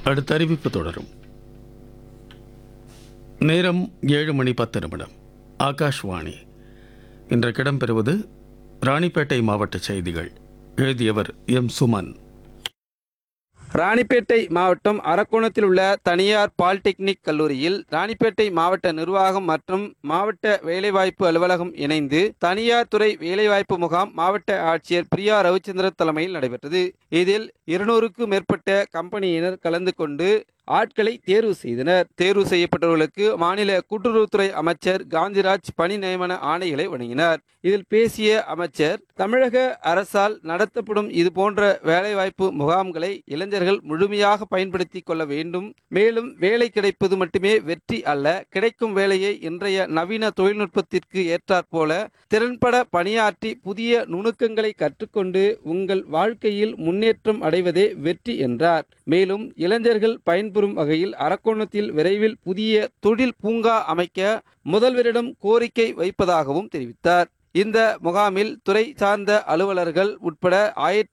அடுத்த அறிவிப்பு தொடரும் நேரம் ஏழு மணி பத்து நிமிடம் ஆகாஷ்வாணி இன்றைக்கு இடம்பெறுவது ராணிப்பேட்டை மாவட்ட செய்திகள் எழுதியவர் எம் சுமன் ராணிப்பேட்டை மாவட்டம் அரக்கோணத்தில் உள்ள தனியார் பாலிடெக்னிக் கல்லூரியில் ராணிப்பேட்டை மாவட்ட நிர்வாகம் மற்றும் மாவட்ட வேலைவாய்ப்பு அலுவலகம் இணைந்து தனியார் துறை வேலைவாய்ப்பு முகாம் மாவட்ட ஆட்சியர் பிரியா ரவிச்சந்திரன் தலைமையில் நடைபெற்றது இதில் இருநூறுக்கும் மேற்பட்ட கம்பெனியினர் கலந்து கொண்டு ஆட்களை தேர்வு செய்தனர் தேர்வு செய்யப்பட்டவர்களுக்கு மாநில கூட்டுறவுத்துறை அமைச்சர் காந்திராஜ் பணி நியமன ஆணைகளை வழங்கினார் இதில் பேசிய அமைச்சர் தமிழக அரசால் நடத்தப்படும் இது போன்ற வேலைவாய்ப்பு முகாம்களை இளைஞர்கள் முழுமையாக பயன்படுத்தி கொள்ள வேண்டும் மேலும் வேலை கிடைப்பது மட்டுமே வெற்றி அல்ல கிடைக்கும் வேலையை இன்றைய நவீன தொழில்நுட்பத்திற்கு ஏற்றாற்போல திறன்பட பணியாற்றி புதிய நுணுக்கங்களை கற்றுக்கொண்டு உங்கள் வாழ்க்கையில் முன்னேற்றம் அடைவதே வெற்றி என்றார் மேலும் இளைஞர்கள் பயன்பெறும் வகையில் அரக்கோணத்தில் விரைவில் புதிய தொழில் பூங்கா அமைக்க முதல்வரிடம் கோரிக்கை வைப்பதாகவும் தெரிவித்தார் இந்த முகாமில் துறை சார்ந்த அலுவலர்கள் உட்பட ஆயிரத்தி